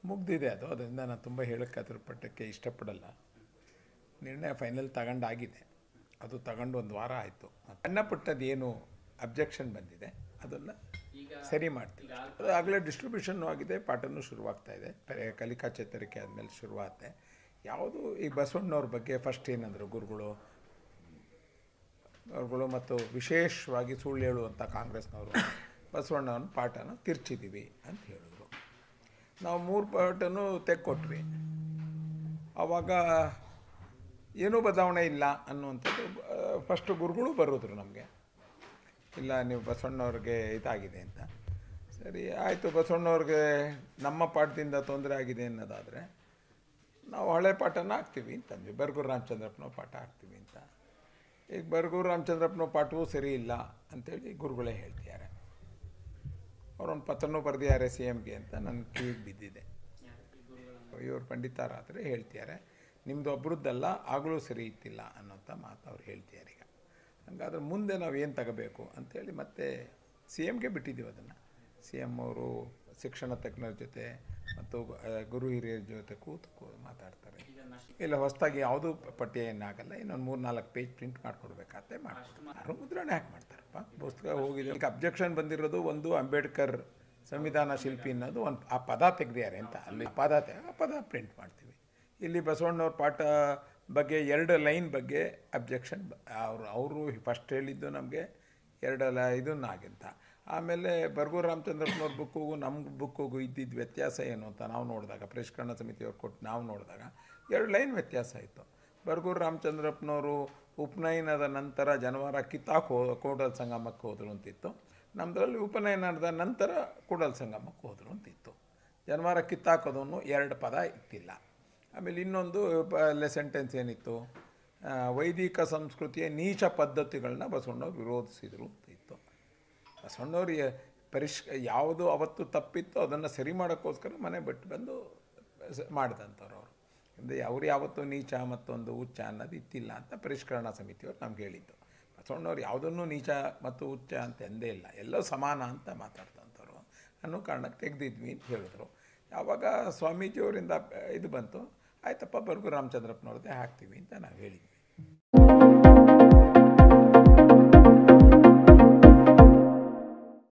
ಮುಗ್ದಿದೆ ಅದು ಅದರಿಂದ ನಾನು ತುಂಬ ಹೇಳಕ್ಕೆ ಅದ್ರ ಪಟ್ಟಕ್ಕೆ ಇಷ್ಟಪಡಲ್ಲ ನಿರ್ಣಯ ಫೈನಲ್ ತಗೊಂಡಾಗಿದೆ ಅದು ತಗೊಂಡು ಒಂದು ವಾರ ಆಯಿತು ಸಣ್ಣ ಪುಟ್ಟದ್ದು ಏನು ಅಬ್ಜೆಕ್ಷನ್ ಬಂದಿದೆ ಅದನ್ನು ಸರಿ ಮಾಡ್ತೀವಿ ಅದು ಆಗಲೇ ಡಿಸ್ಟ್ರಿಬ್ಯೂಷನ್ನು ಆಗಿದೆ ಪಾಠನೂ ಶುರುವಾಗ್ತಾ ಇದೆ ಪೆ- ಕಲಿಕಾ ಚೇತರಿಕೆ ಆದಮೇಲೆ ಶುರುವಾಗುತ್ತೆ ಯಾವುದು ಈ ಬಸವಣ್ಣವ್ರ ಬಗ್ಗೆ ಫಸ್ಟ್ ಏನಂದರು ಗುರುಗಳು ಅವ್ರುಗಳು ಮತ್ತು ವಿಶೇಷವಾಗಿ ಸುಳ್ಳು ಹೇಳುವಂಥ ಕಾಂಗ್ರೆಸ್ನವರು ಬಸವಣ್ಣನ ಪಾಠನ ತಿರ್ಚಿದ್ದೀವಿ ಅಂತ ಹೇಳಿದ್ರು ನಾವು ಮೂರು ಪಾಠನೂ ತೆಕ್ಕೊಟ್ವಿ ಆವಾಗ ಏನೂ ಬದಲಾವಣೆ ಇಲ್ಲ ಅನ್ನುವಂಥದ್ದು ಫಸ್ಟು ಗುರುಗಳು ಬರೋದ್ರು ನಮಗೆ ಇಲ್ಲ ನೀವು ಬಸವಣ್ಣವ್ರಿಗೆ ಇದಾಗಿದೆ ಅಂತ ಸರಿ ಆಯಿತು ಬಸವಣ್ಣವ್ರಿಗೆ ನಮ್ಮ ಪಾಠದಿಂದ ತೊಂದರೆ ಆಗಿದೆ ಅನ್ನೋದಾದರೆ ನಾವು ಹಳೆ ಪಾಠನ ಹಾಕ್ತೀವಿ ಅಂತಂದ್ವಿ ಬರ್ಗೂರು ರಾಮಚಂದ್ರಪ್ಪನವ ಪಾಠ ಹಾಕ್ತೀವಿ ಅಂತ ಈಗ ಬರ್ಗೂರು ರಾಮಚಂದ್ರಪ್ಪನವ ಪಾಠವೂ ಸರಿ ಇಲ್ಲ ಅಂತೇಳಿ ಗುರುಗಳೇ ಹೇಳ್ತಿದ್ದಾರೆ ಅವರೊಂದು ಪತ್ರನೂ ಬರೆದಿದ್ದಾರೆ ಸಿ ಎಮ್ಗೆ ಅಂತ ನನ್ನ ಕಿವಿಗೆ ಬಿದ್ದಿದೆ ಇವರು ಪಂಡಿತಾರಾದರೆ ಹೇಳ್ತಿದ್ದಾರೆ ನಿಮ್ಮದು ಒಬ್ರದ್ದಲ್ಲ ಆಗಲೂ ಸರಿ ಇತ್ತಿಲ್ಲ ಅನ್ನೋಂಥ ಮಾತು ಅವ್ರು ಹೇಳ್ತಿದ್ದಾರೆ ಈಗ ಹಂಗಾದ್ರೆ ಮುಂದೆ ನಾವು ಏನು ತಗೋಬೇಕು ಅಂತೇಳಿ ಮತ್ತೆ ಸಿ ಎಮ್ಗೆ ಬಿಟ್ಟಿದ್ದೀವಿ ಅದನ್ನು ಸಿ ಎಮ್ ಅವರು ಶಿಕ್ಷಣ ತಜ್ಞರ ಜೊತೆ ಮತ್ತು ಆ, ಗುರು ಹಿರಿಯರ ಜೊತೆ ಕೂತು ಕೂ- ಮಾತಾಡ್ತಾರೆ ಇಲ್ಲ ಹೊಸದಾಗಿ ಯಾವುದೂ ಪಠ್ಯ ಏನಾಗಲ್ಲ ಇನ್ನೊಂದು ಮೂರು ನಾಲ್ಕು ಪೇಜ್ ಪ್ರಿಂಟ್ ಮಾಡಿಕೊಡ್ಬೇಕಾಗತ್ತೆ ಮಾಡ್ಕೊಡ್ತಾರೆ ಯಾರು ಮುದ್ರಣೆ ಹಾಕಿ ಮಾಡ್ತಾರಪ್ಪ ಪುಸ್ತಕ ಹೋಗಿದೆ ಈಗ ಅಬ್ಜೆಕ್ಷನ್ ಬಂದಿರೋದು ಒಂದು ಅಂಬೇಡ್ಕರ್ ಸಂವಿಧಾನ ಶಿಲ್ಪಿ ಅನ್ನೋದು ಒಂದು ಆ ಪದ ತೆಗ್ದಿದ್ದಾರೆ ಅಂತ ಅಲ್ಲಿ ಪದ ತೆ ಆ ಪದ ಪ್ರಿಂಟ್ ಮಾಡ್ತೀವಿ ಇಲ್ಲಿ ಬಸವಣ್ಣವ್ರ ಪಾಠ ಬಗ್ಗೆ ಎರಡು ಲೈನ್ ಬಗ್ಗೆ ಅಬ್ಜೆಕ್ಷನ್ ಅವರು ಅವರು ಫಸ್ಟ್ ಹೇಳಿದ್ದು ನಮಗೆ ಎರಡು ಲ ಇದನ್ನಾಗಿಂತ ಆಮೇಲೆ ಬರ್ಗೂರು ರಾಮಚಂದ್ರಪ್ಪನವ್ರ ಬುಕ್ಕಿಗೂ ನಮ್ಮ ಬುಕ್ಕಿಗೂ ಇದ್ದಿದ್ದ ವ್ಯತ್ಯಾಸ ಏನು ಅಂತ ನಾವು ನೋಡಿದಾಗ ಪರಿಷ್ಕರಣ ಸಮಿತಿಯವ್ರು ಕೊಟ್ಟು ನಾವು ನೋಡಿದಾಗ ಎರಡು ಲೈನ್ ವ್ಯತ್ಯಾಸ ಇತ್ತು ಬರ್ಗೂರು ರಾಮಚಂದ್ರಪ್ಪನವರು ಉಪನಯನದ ನಂತರ ಜನವಾರ ಕಿತ್ತಾಕ್ ಹೋ ಕೂಡಲ್ ಸಂಗಮಕ್ಕೆ ಹೋದರು ಅಂತಿತ್ತು ನಮ್ಮದ್ರಲ್ಲಿ ಉಪನಯನದ ನಂತರ ಕೂಡಲ್ ಸಂಗಮಕ್ಕೆ ಹೋದರು ಅಂತಿತ್ತು ಜನವಾರ ಕಿತ್ತಾಕೋದನ್ನು ಎರಡು ಪದ ಇತ್ತಿಲ್ಲ ಆಮೇಲೆ ಇನ್ನೊಂದು ಸೆಂಟೆನ್ಸ್ ಏನಿತ್ತು ಆ, ವೈದಿಕ ಸಂಸ್ಕೃತಿಯ ನೀಚ ಪದ್ಧತಿಗಳನ್ನ ಬಸವಣ್ಣವ್ರು ವಿರೋಧಿಸಿದರು ಅಂತ ಇತ್ತು ಬಸವಣ್ಣವ್ರು ಯ- ಪರಿಷ್ ಯಾವುದು ಅವತ್ತು ತಪ್ಪಿತ್ತು ಅದನ್ನು ಸರಿ ಮಾಡೋಕ್ಕೋಸ್ಕರ ಮನೆ ಬಿಟ್ಟು ಬಂದು ಸ- ಮಾಡಿದಂಥವ್ರು ಅವರು ಅಂದರೆ ಅವ್ರು ಯಾವತ್ತೂ ನೀಚ ಮತ್ತೊಂದು ಉಚ್ಚ ಅನ್ನೋದು ಇತ್ತಿಲ್ಲ ಅಂತ ಪರಿಷ್ಕರಣಾ ಸಮಿತಿಯವರು ನಮ್ಗೆ ಹೇಳಿದ್ದು ಬಸವಣ್ಣವ್ರು ಯಾವುದನ್ನು ನೀಚ ಮತ್ತು ಉಚ್ಚ ಅಂತ ಎಂದೇ ಇಲ್ಲ ಎಲ್ಲೋ ಸಮಾನ ಅಂತ ಮಾತಾಡ್ತಂಥವ್ರು ಅನ್ನೋ ಕಾರಣಕ್ಕೆ ತೆಗೆದಿದ್ವಿ ಅಂತ ಹೇಳಿದ್ರು ಯಾವಾಗ ಸ್ವಾಮೀಜಿಯವರಿಂದ ಇದು ಬಂತು ಆಯ್ತಪ್ಪ ಬರ್ಗು ರಾಮಚಂದ್ರಪ್ಪನವ್ರದ್ದೇ ಹಾಕ್ತೀವಿ ಅಂತ ನಾವು ಹೇಳಿದ್ವಿ